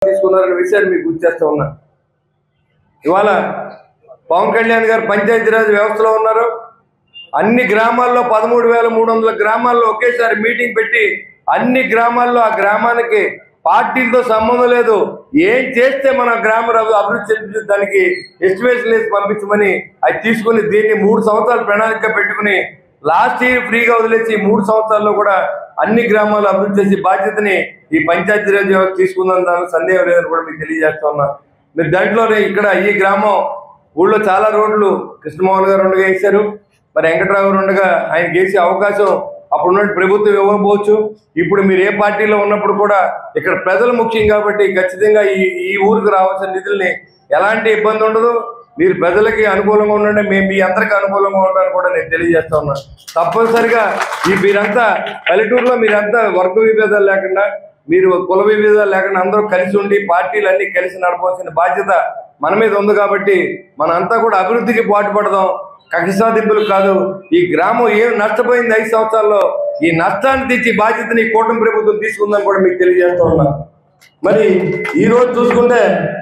తీసుకున్నారనే విషయాన్ని మీకు గుర్తు చేస్తా ఉన్నా ఇవాళ పవన్ కళ్యాణ్ గారు పంచాయతీరాజ్ వ్యవస్థలో ఉన్నారు అన్ని గ్రామాల్లో పదమూడు వేల మూడు వందల గ్రామాల్లో ఒకేసారి మీటింగ్ పెట్టి అన్ని గ్రామాల్లో ఆ గ్రామానికి పార్టీలతో సంబంధం లేదు ఏం చేస్తే మన గ్రామ అభి- అభివృద్ధి చెందుతుంది దానికి ఎస్టిమేషన్ వేసి పంపించమని అది తీసుకుని దీన్ని మూడు సంవత్సరాలు ప్రణాళిక పెట్టుకుని లాస్ట్ ఇయర్ ఫ్రీగా వదిలేసి ఈ మూడు సంవత్సరాల్లో కూడా అన్ని గ్రామాలు అభివృద్ధి చేసే బాధ్యతని ఈ పంచాయతీరాజ్ వ్యవస్థ తీసుకుందని దానికి సందేహం లేదని కూడా మీకు తెలియజేస్తున్నా మీరు దాంట్లోనే ఇక్కడ ఈ గ్రామం ఊళ్ళో చాలా రోడ్లు కృష్ణమోహన్ గారు ఉండగా వేశారు మరి వెంకట్రావు గారు ఉండగా ఆయన గేసే అవకాశం అప్పుడు ఉన్న ప్రభుత్వం ఇవ్వకపోవచ్చు ఇప్పుడు మీరు ఏ పార్టీలో ఉన్నప్పుడు కూడా ఇక్కడ ప్రజలు ముఖ్యం కాబట్టి ఖచ్చితంగా ఈ ఈ ఊరికి రావాల్సిన నిధుల్ని ఎలాంటి ఇబ్బంది ఉండదు మీరు ప్రజలకి అనుకూలంగా ఉండండి మేము మీ అందరికి అనుకూలంగా ఉంటారని కూడా నేను తెలియజేస్తా ఉన్నా తప్పనిసరిగా ఈ మీరంతా పల్లెటూరులో మీరంతా వర్గ విభేదాలు లేకుండా మీరు కుల విభేదాలు లేకుండా అందరూ కలిసి ఉండి పార్టీలు అన్ని కలిసి నడపవలసిన బాధ్యత మన మీద ఉంది కాబట్టి మనంతా కూడా అభివృద్ధికి పాటుపడదాం కక్ష సాధింపులు కాదు ఈ గ్రామం ఏం నష్టపోయింది ఐదు సంవత్సరాల్లో ఈ నష్టాన్ని తెచ్చి బాధ్యతని ఈ కూటమి ప్రభుత్వం తీసుకుందని కూడా మీకు తెలియజేస్తా ఉన్నా మరి ఈ రోజు చూసుకుంటే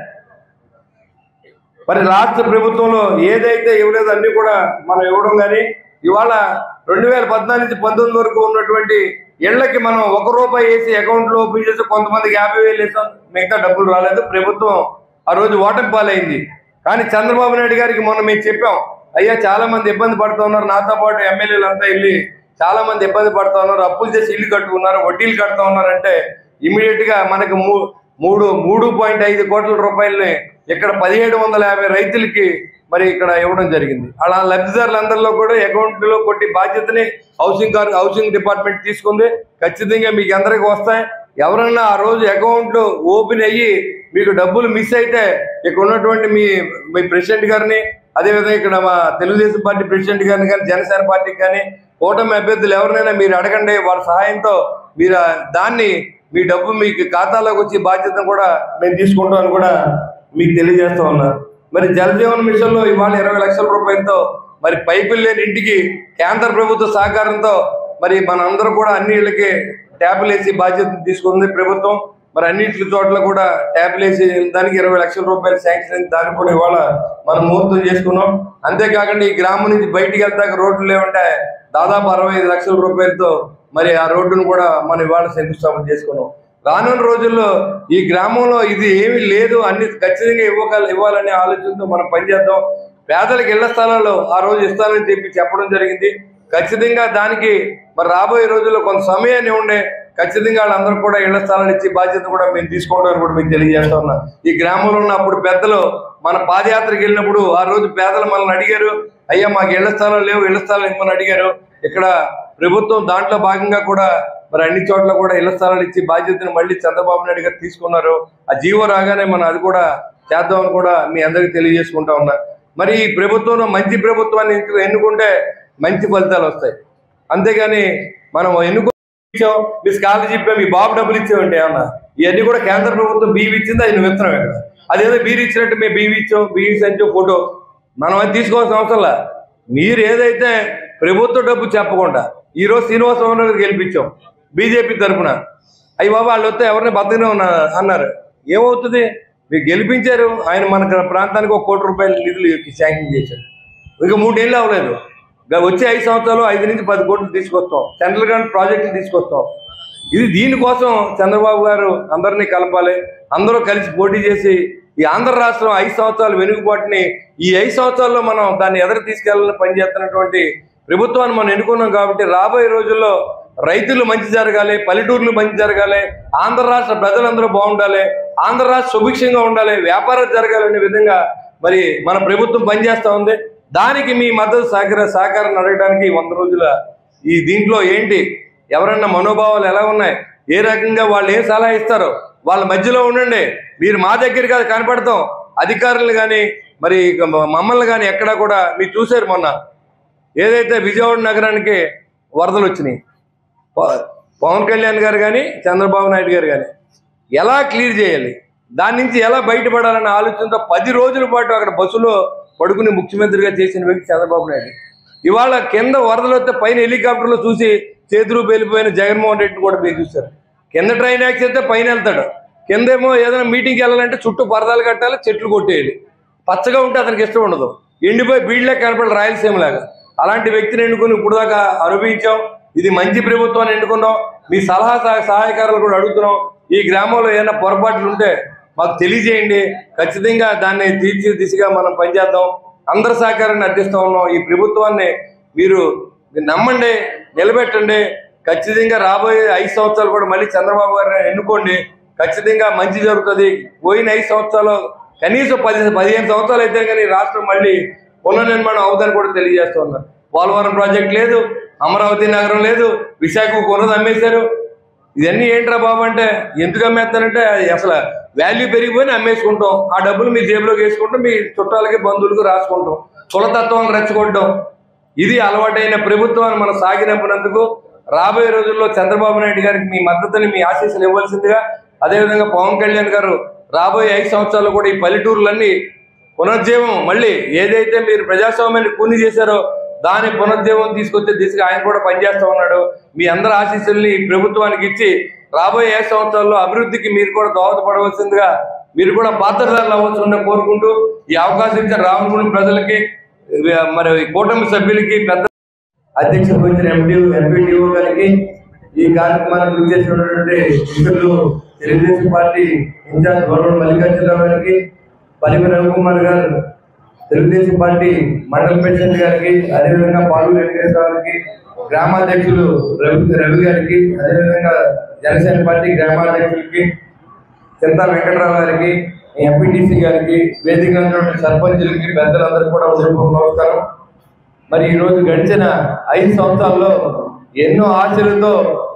మరి రాష్ట్ర ప్రభుత్వంలో ఏదైతే ఇవ్వలేదు అన్ని కూడా మనం ఇవ్వడం కానీ ఇవాళ రెండు వేల పద్నాలుగు నుంచి పంతొమ్మిది వరకు ఉన్నటువంటి ఇళ్లకి మనం ఒక రూపాయి వేసి అకౌంట్ లో ఓపెన్ చేసి కొంతమందికి యాభై వేలు వేసాం మిగతా డబ్బులు రాలేదు ప్రభుత్వం ఆ రోజు ఓటమి పాలైంది కానీ చంద్రబాబు నాయుడు గారికి మొన్న మేము చెప్పాం అయ్యా చాలా మంది ఇబ్బంది పడుతూ ఉన్నారు నాతో పాటు ఎమ్మెల్యేలు అంతా వెళ్ళి చాలా మంది ఇబ్బంది పడుతూ ఉన్నారు అప్పులు చేసి ఇల్లు కట్టుకున్నారు వడ్డీలు కడుతూ ఉన్నారంటే ఇమీడియట్ గా మనకు మూ- మూడు మూడు పాయింట్ ఐదు కోట్ల రూపాయలని ఇక్కడ పదిహేడు వందల యాభై రైతులకి మరి ఇక్కడ ఇవ్వడం జరిగింది అలా లబ్ధిదారులందరిలో కూడా అకౌంట్ లో కొట్టి బాధ్యతని హౌసింగ్ కార్ హౌసింగ్ డిపార్ట్మెంట్ తీసుకుంది ఖచ్చితంగా మీకు అందరికి వస్తాయి ఎవరన్నా ఆ రోజు అకౌంట్ ఓపెన్ అయ్యి మీకు డబ్బులు మిస్ అయితే ఇక్కడ ఉన్నటువంటి మీ మీ ప్రెసిడెంట్ గారిని అదేవిధంగా ఇక్కడ మా తెలుగుదేశం పార్టీ ప్రెసిడెంట్ గారిని కానీ జనసేన పార్టీకి కానీ కూటమి అభ్యర్థులు ఎవరినైనా మీరు అడగండి వాళ్ళ సహాయంతో మీరు ఆ దాన్ని మీ డబ్బు మీకు ఖాతాలోకి వచ్చే బాధ్యత కూడా మేము తీసుకుంటామని కూడా మీకు తెలియజేస్తా ఉన్నా మరి జల జీవన్ మిషన్ లో ఇవాళ ఇరవై లక్షల రూపాయలతో మరి పైపులు లేని ఇంటికి కేంద్ర ప్రభుత్వ సహకారంతో మరి మనందరూ కూడా అన్ని ఇళ్ళకి ట్యాపులు వేసి బాధ్యత తీసుకుంది ప్రభుత్వం మరి అన్నింటి చోట్ల కూడా ట్యాపులు వేసి దానికి ఇరవై లక్షల రూపాయలు శాంక్షన్ అయింది దాన్ని కూడా ఇవాళ మనం ముహూర్తం చేసుకున్నాం అంతేకాకుండా ఈ గ్రామం నుంచి బయటికి వెళ్తాక రోడ్లు లేవంటే దాదాపు అరవై ఐదు లక్షల రూపాయలతో మరి ఆ రోడ్డును కూడా మనం ఇవాళ శంకుస్థాపన చేసుకున్నాం రానున్న రోజుల్లో ఈ గ్రామంలో ఇది ఏమీ లేదు అన్ని ఖచ్చితంగా ఇవ్వగల ఇవ్వాలనే ఆలోచనతో మనం పనిచేద్దాం పేదలకు ఇళ్ల స్థలాలు ఆ రోజు ఇస్తానని చెప్పి చెప్పడం జరిగింది ఖచ్చితంగా దానికి మరి రాబోయే రోజుల్లో కొంత సమయాన్ని ఉండే ఖచ్చితంగా వాళ్ళందరూ కూడా ఇళ్ల స్థలాలు ఇచ్చి బాధ్యత కూడా మేము తీసుకుంటామని కూడా మీకు తెలియజేస్తా ఉన్నా ఈ గ్రామంలో ఉన్న అప్పుడు పెద్దలు మన పాదయాత్రకి వెళ్ళినప్పుడు ఆ రోజు పేదలు మనల్ని అడిగారు అయ్యా మాకు ఇళ్ల స్థలాలు లేవు ఇళ్ల స్థలాలు ఇవ్వమని అడిగారు ఇక్కడ ప్రభుత్వం దాంట్లో భాగంగా కూడా మరి అన్ని చోట్ల కూడా ఇళ్ల స్థలాలు ఇచ్చి బాధ్యతను మళ్ళీ చంద్రబాబు నాయుడు గారు తీసుకున్నారు ఆ జీవో రాగానే మనం అది కూడా చేద్దామని కూడా మీ అందరికీ తెలియజేసుకుంటా ఉన్నా మరి ఈ ప్రభుత్వంలో మంచి ప్రభుత్వాన్ని ఎన్ను- ఎన్నుకుంటే మంచి ఫలితాలు వస్తాయి అంతేగాని మనం ఎన్నుకో ఇచ్చాం మీ స్కాలర్షిప్ ఇప్పాం మీ బాబు డబ్బులు ఇచ్చామంటే ఏమన్నా ఇవన్నీ కూడా కేంద్ర ప్రభుత్వం బీవీ ఇచ్చింది అది నువ్వు ఇస్తున్నాం ఇక్కడ అదేదో బీరు ఇచ్చినట్టు మేము బీవీ ఇచ్చాం బీవీ సంచో ఫోటో మనం అది తీసుకోవాల్సిన అవసరంలా మీరు ఏదైతే ప్రభుత్వ డబ్బు చెప్పకుండా ఈ రోజు శ్రీనివాసరావు గారికి గెలిపించాం బీజేపీ తరఫున అయ్యి బాబా వాళ్ళు వస్తే ఎవరిని బద్దగానే ఉన్నా అన్నారు ఏమవుతుంది మీరు గెలిపించారు ఆయన మన ప్రాంతానికి ఒక కోటి రూపాయల నిధులు శాంక్షన్ చేశారు ఇక మూడేళ్ళు అవ్వలేదు ఇక వచ్చే ఐదు సంవత్సరాలు ఐదు నుంచి పది కోట్లు తీసుకొస్తాం సెంట్రల్ గవర్నమెంట్ ప్రాజెక్టులు తీసుకొస్తాం ఇది దీనికోసం చంద్రబాబు గారు అందరినీ కలపాలి అందరూ కలిసి పోటీ చేసి ఈ ఆంధ్ర రాష్ట్రం ఐదు సంవత్సరాలు వెనుకబాటుని ఈ ఐదు సంవత్సరాల్లో మనం దాన్ని ఎదురు తీసుకెళ్లాలని పనిచేస్తున్నటువంటి ప్రభుత్వాన్ని మనం ఎన్నుకున్నాం కాబట్టి రాబోయే రోజుల్లో రైతులు మంచి జరగాలి పల్లెటూర్లు మంచి జరగాలి ఆంధ్ర రాష్ట్ర ప్రజలందరూ బాగుండాలి ఆంధ్ర రాష్ట్ర సుభిక్షంగా ఉండాలి వ్యాపారం జరగాలనే విధంగా మరి మన ప్రభుత్వం పనిచేస్తా ఉంది దానికి మీ మద్దతు సహకార సహకారం అడగడానికి వంద రోజుల ఈ దీంట్లో ఏంటి ఎవరన్నా మనోభావాలు ఎలా ఉన్నాయి ఏ రకంగా వాళ్ళు ఏం సలహా ఇస్తారో వాళ్ళ మధ్యలో ఉండండి మీరు మా దగ్గర కాదు కనపడతాం అధికారులు కానీ మరి ఇక మమ్మల్ని కానీ ఎక్కడా కూడా మీరు చూశారు మొన్న ఏదైతే విజయవాడ నగరానికి వరదలు వచ్చినాయి ప- పవన్ కళ్యాణ్ గారు కానీ చంద్రబాబు నాయుడు గారు కానీ ఎలా క్లియర్ చేయాలి దాని నుంచి ఎలా బయటపడాలన్న ఆలోచనతో పది రోజుల పాటు అక్కడ బస్సులో పడుకుని ముఖ్యమంత్రిగా చేసిన వ్యక్తి చంద్రబాబు నాయుడు ఇవాళ కింద వరదలు వస్తే పైన హెలికాప్టర్లో చూసి చేతులు పేలిపోయిన జగన్మోహన్ రెడ్డిని కూడా మీరు చూశారు కింద ట్రైన్ యాక్సిడెంట్ అయితే పైన వెళ్తాడు కిందేమో ఏదైనా మీటింగ్కి వెళ్ళాలంటే చుట్టూ పరదాలు కట్టాలి చెట్లు కొట్టేయాలి పచ్చగా ఉంటే అతనికి ఇష్టం ఉండదు ఎండిపోయి బీడ్లే కనపడి రాయలసీమ లాగా అలాంటి వ్యక్తిని ఎన్నుకుని ఇప్పుడు దాకా అనుభవించాం ఇది మంచి ప్రభుత్వాన్ని ఎన్నుకున్నాం మీ సలహా సహ- సహాయకారులు కూడా అడుగుతున్నాం ఈ గ్రామంలో ఏమైనా పొరపాట్లు ఉంటే మాకు తెలియజేయండి ఖచ్చితంగా దాన్ని తీర్చి దిశగా మనం పనిచేద్దాం అందరి సహకారాన్ని అర్థిస్తా ఉన్నాం ఈ ప్రభుత్వాన్ని మీరు మీరు నమ్మండి నిలబెట్టండి ఖచ్చితంగా రాబోయే ఐదు సంవత్సరాలు కూడా మళ్ళీ చంద్రబాబు గారిని ఎన్నుకోండి ఖచ్చితంగా మంచి జరుగుతుంది పోయిన ఐదు సంవత్సరాలు కనీసం పది పదిహేను సంవత్సరాలు అయితే కానీ రాష్ట్రం మళ్ళీ పునర్నిర్మాణం అవుదని కూడా తెలియజేస్తూ ఉన్నారు పోలవరం ప్రాజెక్ట్ లేదు అమరావతి నగరం లేదు విశాఖ కొనది అమ్మేశారు ఇవన్నీ ఏంట్రా బాబు అంటే ఎందుకు అమ్మేస్తానంటే అది అసలు వాల్యూ పెరిగిపోయి అమ్మేసుకుంటాం ఆ డబ్బులు మీ జేబులోకి వేసుకుంటాం మీ చుట్టాలకి బంధువులకు రాసుకుంటాం కులతత్వాన్ని రెచ్చగొట్టడం ఇది అలవాటైన ప్రభుత్వాన్ని మనం సాగినంపినందుకు రాబోయే రోజుల్లో చంద్రబాబు నాయుడు గారికి మీ మద్దతుని మీ ఆశీస్సులు ఇవ్వాల్సిందిగా అదేవిధంగా పవన్ కళ్యాణ్ గారు రాబోయే ఐదు సంవత్సరాలు కూడా ఈ పల్లెటూరులన్నీ పునర్జీవం మళ్ళీ ఏదైతే మీరు ప్రజాస్వామ్యాన్ని కూని చేశారో దాని పునర్జీవం తీసుకొచ్చే దిశగా ఆయన కూడా పనిచేస్తూ ఉన్నాడు మీ అందరి ఆశీస్సుల్ని ఈ ప్రభుత్వానికి ఇచ్చి రాబోయే ఐదు సంవత్సరాల్లో అభివృద్ధికి మీరు కూడా దోహదపడవలసిందిగా మీరు కూడా పాత్రదారులు అవ్వాల్సిందిగా కోరుకుంటూ ఈ అవకాశం ఇచ్చిన రామగుండం ప్రజలకి మరి కూటమి సభ్యులకి పెద్ద అధ్యక్షత వహించిన ఎండి ఎంపీడీఓ గారికి ఈ కార్యక్రమానికి విచ్చేసినటువంటి మిత్రులు తెలుగుదేశం పార్టీ ఇన్ఛార్జ్ గౌరవ మల్లికార్జునరావు గారికి పరిమి రవికుమార్ గారు తెలుగుదేశం పార్టీ మండల ప్రెసిడెంట్ గారికి అదేవిధంగా పాలు వెంకటేశ్వర గారికి గ్రామాధ్యక్షులు రవి రవి గారికి అదేవిధంగా జనసేన పార్టీ గ్రామాధ్యక్షులకి చింతా వెంకటరావు గారికి ఎంపీటీసీ గారికి వేదిక ఉన్నటువంటి సర్పంచులకి పెద్దలందరికీ కూడా ఉదయపూర్వక నమస్కారం మరి ఈ రోజు గడిచిన ఐదు సంవత్సరాల్లో ఎన్నో ఆశలతో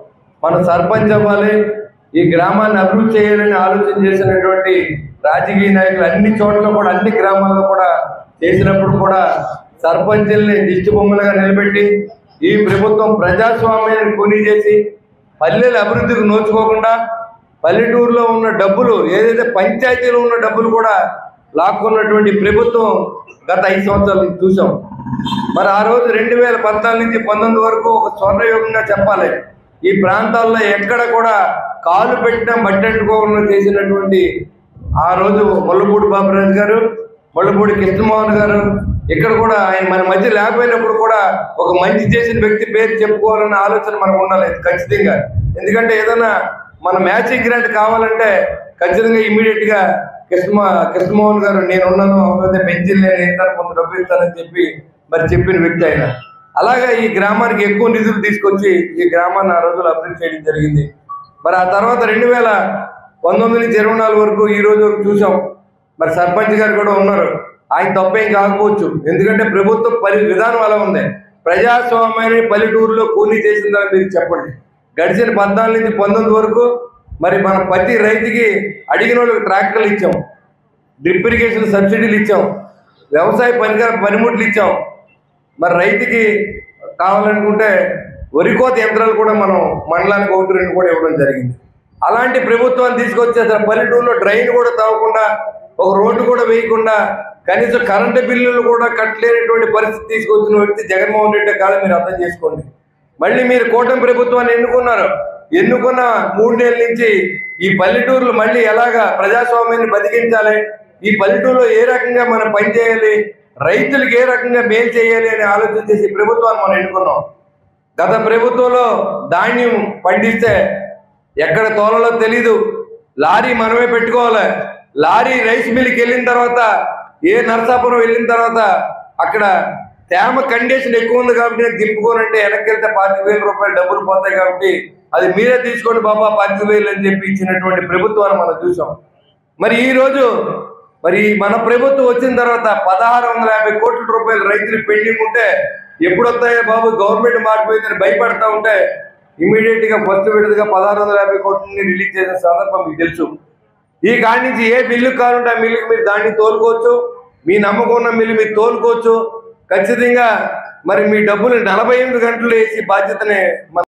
మనం సర్పంచ్ అవ్వాలి ఈ గ్రామాన్ని అభివృద్ధి చేయాలని ఆలోచన చేసినటువంటి రాజకీయ నాయకులు అన్ని చోట్ల కూడా అన్ని గ్రామాల్లో కూడా చేసినప్పుడు కూడా సర్పంచుల్ని దిష్టి బొమ్మలుగా నిలబెట్టి ఈ ప్రభుత్వం ప్రజాస్వామ్యాన్ని కొని చేసి పల్లెల అభివృద్ధికి నోచుకోకుండా పల్లెటూరులో ఉన్న డబ్బులు ఏదైతే పంచాయతీలో ఉన్న డబ్బులు కూడా లాక్కున్నటువంటి ప్రభుత్వం గత ఐదు సంవత్సరాలు చూసాం మరి ఆ రోజు రెండు వేల పద్నాలుగు నుంచి పంతొమ్మిది వరకు ఒక స్వర్ణయుగంగా చెప్పాలి ఈ ప్రాంతాల్లో ఎక్కడ కూడా కాలు పెట్టిన మట్టెట్టుకోకుండా చేసినటువంటి ఆ రోజు ముల్లపూడి బాబురాజు గారు ముల్లపూడి కృష్ణమోహన్ గారు ఇక్కడ కూడా ఆయన మన మధ్య లేకపోయినప్పుడు కూడా ఒక మంచి చేసిన వ్యక్తి పేరు చెప్పుకోవాలన్న ఆలోచన మనకు ఉండాలి ఖచ్చితంగా ఎందుకంటే ఏదైనా మన మ్యాచింగ్ గ్రాంట్ కావాలంటే ఖచ్చితంగా ఇమీడియట్ గా కృష్ణ కృష్ణమోహన్ గారు నేను ఉన్నాను అవసరమైతే పెన్షన్ నేను ఇస్తాను కొంత డబ్బు ఇస్తానని చెప్పి మరి చెప్పిన వ్యక్తి ఆయన అలాగా ఈ గ్రామానికి ఎక్కువ నిధులు తీసుకొచ్చి ఈ గ్రామాన్ని ఆ రోజులు అభివృద్ధి చేయడం జరిగింది మరి ఆ తర్వాత రెండు వేల పంతొమ్మిది నుంచి ఇరవై నాలుగు వరకు ఈ రోజు వరకు చూసాం మరి సర్పంచ్ గారు కూడా ఉన్నారు ఆయన తప్పేం కాకపోవచ్చు ఎందుకంటే ప్రభుత్వ పరి విధానం అలా ఉంది ప్రజాస్వామ్యాన్ని పల్లెటూరులో కూలీ చేసిందని మీరు చెప్పండి గడిచిన పద్నాలుగు నుంచి పంతొమ్మిది వరకు మరి మన ప్రతి రైతుకి అడిగిన వాళ్ళకి ట్రాక్టర్లు ఇచ్చాం డ్రిప్ ఇరిగేషన్ సబ్సిడీలు ఇచ్చాం వ్యవసాయ పనికర పనిముట్లు ఇచ్చాం మరి రైతుకి కావాలనుకుంటే వరి కోత యంత్రాలు కూడా మనం మండలానికి ఒకటి రెండు కూడా ఇవ్వడం జరిగింది అలాంటి ప్రభుత్వాన్ని తీసుకొచ్చి అసలు పల్లెటూరులో డ్రైన్ కూడా తవ్వకుండా ఒక రోడ్డు కూడా వేయకుండా కనీసం కరెంటు బిల్లులు కూడా కట్టలేనటువంటి పరిస్థితి తీసుకొచ్చిన వ్యక్తి జగన్మోహన్ రెడ్డి కాదు మీరు అర్థం చేసుకోండి మళ్ళీ మీరు కూటమి ప్రభుత్వాన్ని ఎన్నుకున్నారు ఎన్నుకున్న మూడు నెలల నుంచి ఈ పల్లెటూరులు మళ్ళీ ఎలాగా ప్రజాస్వామ్యాన్ని బతికించాలి ఈ పల్లెటూరులో ఏ రకంగా మనం పని చేయాలి రైతులకు ఏ రకంగా మేలు చేయాలి అని ఆలోచన చేసి ప్రభుత్వాన్ని మనం ఎన్నుకున్నాం గత ప్రభుత్వంలో ధాన్యం పండిస్తే ఎక్కడ తోలలో తెలీదు లారీ మనమే పెట్టుకోవాలి లారీ రైస్ మిల్కి వెళ్ళిన తర్వాత ఏ నరసాపురం వెళ్ళిన తర్వాత అక్కడ తేమ కండిషన్ ఎక్కువ ఉంది కాబట్టి నేను దింపుకోనంటే వెనక్కి వెళ్తే పాతిక వేల రూపాయలు డబ్బులు పోతాయి కాబట్టి అది మీరే తీసుకోండి బాబా పాతిక వేలు అని చెప్పి ఇచ్చినటువంటి ప్రభుత్వాన్ని మనం చూసాం మరి ఈ రోజు మరి మన ప్రభుత్వం వచ్చిన తర్వాత పదహారు వందల యాభై కోట్ల రూపాయలు రైతులు పెండింగ్ ఉంటే ఎప్పుడు వస్తాయో బాబు గవర్నమెంట్ మారిపోయిందని భయపడతా ఉంటే ఇమీడియట్ గా ఫస్ట్ విడతగా పదహారు వందల యాభై కోట్లని రిలీజ్ చేసిన సందర్భం మీకు తెలుసు ఈ కాడి నుంచి ఏ మిల్లు కావాలంటే ఆ మిల్లుకి మీరు దాన్ని తోలుకోవచ్చు మీ నమ్మకం ఉన్న మిల్లు మీరు తోలుకోవచ్చు ఖచ్చితంగా మరి మీ డబ్బులు నలభై ఎనిమిది గంటలు వేసి బాధ్యతనే మన